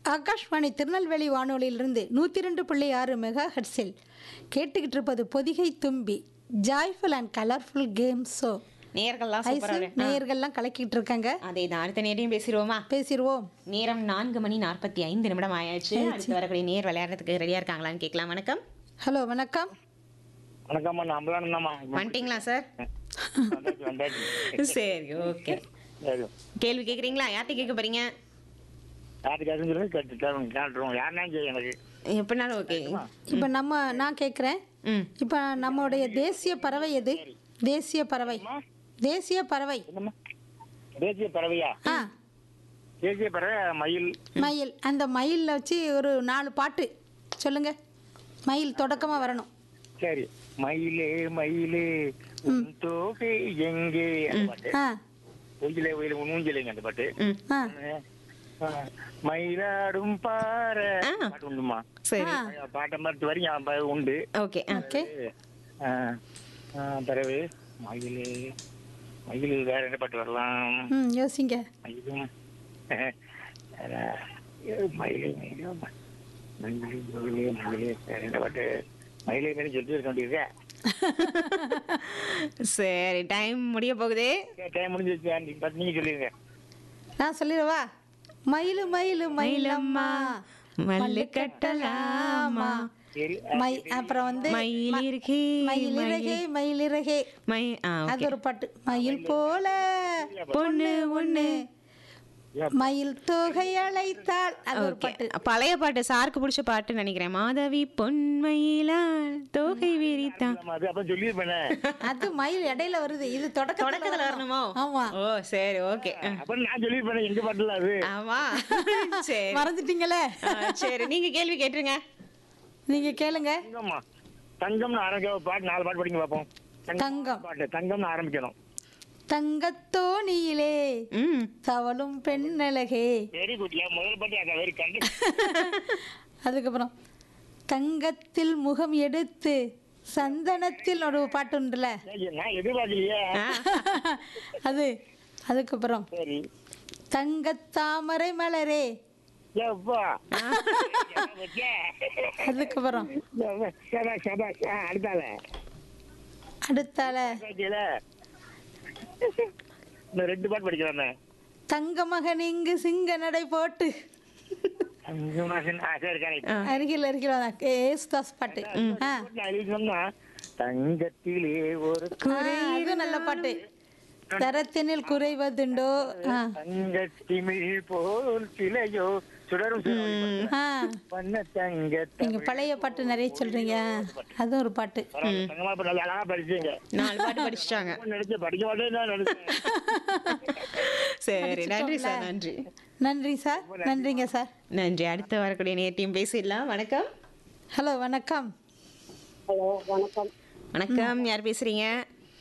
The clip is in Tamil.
ஆகாஷ்வாணி திருநெல்வேலி வானொலியிலிருந்து நூற்றி ரெண்டு புள்ளி ஆறு மெகா ஹெர்ட்ஸில் கேட்டுக்கிட்டு இருப்பது Pothigai Thumbi joyful and colourful game show நேர்கள்லாம் ஐசு சூப்பராக நேயர்கள்லாம் கலக்கிட்டு இருக்காங்க அதே தான் அடுத்த நேரையும் பேசிடுவோமா பேசிடுவோம் நேரம் நான்கு மணி நாற்பத்தி ஐந்து நிமிடம் ஆயாச்சு அடுத்து வரக்கூடிய நேர் விளையாடுறதுக்கு ரெடியா இருக்காங்களான்னு கேட்கலாம் வணக்கம் ஹலோ வணக்கம் வணக்கம்மா நான் அம்பலானம்மா வந்துட்டீங்களா சார் வந்தாச்சு வந்தாச்சு சரி ஓகே சரி கேள்வி கேட்குறீங்களா யார்கிட்ட கேட்க போறீங்க யாருக்கு கேட்கும் சொல்லுங்க கேட்டு கேட்டுருவோம் யாருன்னா செய்யும் எனக்கு எப்படினாலும் ஓகே இப்போ நம்ம நான் கேட்குறேன் ம் இப்போ நம்முடைய தேசிய பறவை எது தேசிய பறவை தேசிய பறவை என்னம்மா தேசிய பறவையா ஆ தேசிய பறவை மயில் மயில் அந்த மயிலில் வச்சு ஒரு நாலு பாட்டு சொல்லுங்க மயில் தொடக்கமாக வரணும் சரி மயிலே மயிலே உன் தோகை எங்கே அந்த பாட்டு ஆ ஊஞ்சிலே உயில ஊஞ்சலைங்க அந்த பாட்டு ம் ஆ ஆ, மயிலாடும் பாறை ஆ. பாட்டு உண்டுமா சரி ஆ பாட்டை மறுத்து வரைக்கும் அவன் ப- உண்டு ஓகே ஆ ஓகே ஆ, ஆ, பிறகு மயிலே மயில் வேற என்ன பாட்டு வரலாம் ம் யோசிங்க மயிலும் மயிலே மயிலே மயிலே மயிலே மயிலே வேற என்ன பாட்டு மயிலே மேலே சொல்லிட்டு இருக்க வேண்டியது சரி டைம் முடிய போகுது டைம் முடிஞ்சிருச்சு நீங்க பாத்து நீங்க சொல்லிருங்க நான் சொல்லிடவா மயிலு மயிலு மயிலம்மா மல்லு கட்டலாமா சரி மை அப்புறம் வந்து மயிலிறகே மயிலிறகே மயிலிறகே மை ஆ அது ஓகே ஒரு பாட்டு மயில் போல பொண்ணு ஒண்ணு மயில் தொகை அழைத்தாள் அது ஒரு ஓகே பாட்டு பழைய பாட்டு சாருக்கு பிடிச்ச பாட்டு நினைக்கிறேன் மாதவி பொன்மயிலால் தோகை விரித்தான் ஆமா, அது அப்ப சொல்லியிருப்பேனே அது மயில் இடையில வருது இது தொடக்கத்துல தொடக்கத்துல வரணுமோ ஆமா ஓ சரி ஓகே அப்ப நான் சொல்லியிருப்பேனே எங்க பாட்டுல அது ஆமா சரி மறந்துட்டீங்களே ஆ, சரி நீங்க கேள்வி கேட்டுருங்க நீங்க கேளுங்க தங்கம்மா தங்கம்னு ஆரம்பிக்க ஒரு பாட்டு நாலு பாட்டு படிங்க பார்ப்போம் தங்கம் பாட்டு தங்கம்னு ஆரம்பிக்கணும் தங்கத்தோணியிலே ம் தவளும் பெண்ணழகே வெரி குட்ல முதல் பாட்டு அதை வெரி கண்டு அதுக்கப்புறம் தங்கத்தில் முகம் எடுத்து சந்தனத்தில் ஒரு பாட்டு உண்டுல நான் எதிர்பார்க்கலையே அது அதுக்கப்புறம் சரி தங்கத்தாமரை மலரே எப்பா அதுக்கப்புறம் சதா சதா அடுத்தால அடுத்தால கேட்கல இந்த ரெண்டு பாட்டு படிக்கிறேன் தங்க மகன் இங்கு சிங்க நடை போட்டு அஞ்சு மாசம் ஆ சரி கரெக்ட் அருகில் அருகில் வந்தா ஏசுதாஸ் பாட்டு ஆ நான் எழுதி சொன்னா தங்கத்திலே ஒரு ஆ, அது நல்ல பாட்டு தரத்தினில் குறைவதுண்டோ ஆ தங்கத்திமிழ் போல் சிலையோ சுடரும் சிலையோ. ஆ பண்ண தங்க நீங்க பழைய பாட்டு நிறைய சொல்றீங்க அது ஒரு பாட்டு பரவாயில்ல, தங்கமா இப்ப நல்லா அழகா படிச்சீங்க நாலு பாட்டு படிச்சிட்டாங்க நினைச்சேன் படிக்க மாட்டேன் நான் நினைச்சேன் சரி நன்றி சார் நன்றி நன்றி சார் நன்றிங்க சார் நன்றி அடுத்து வரக்கூடிய நேர்த்தையும் பேசிடலாம் வணக்கம் ஹலோ வணக்கம் ஹலோ வணக்கம் வணக்கம் யார் பேசுறீங்க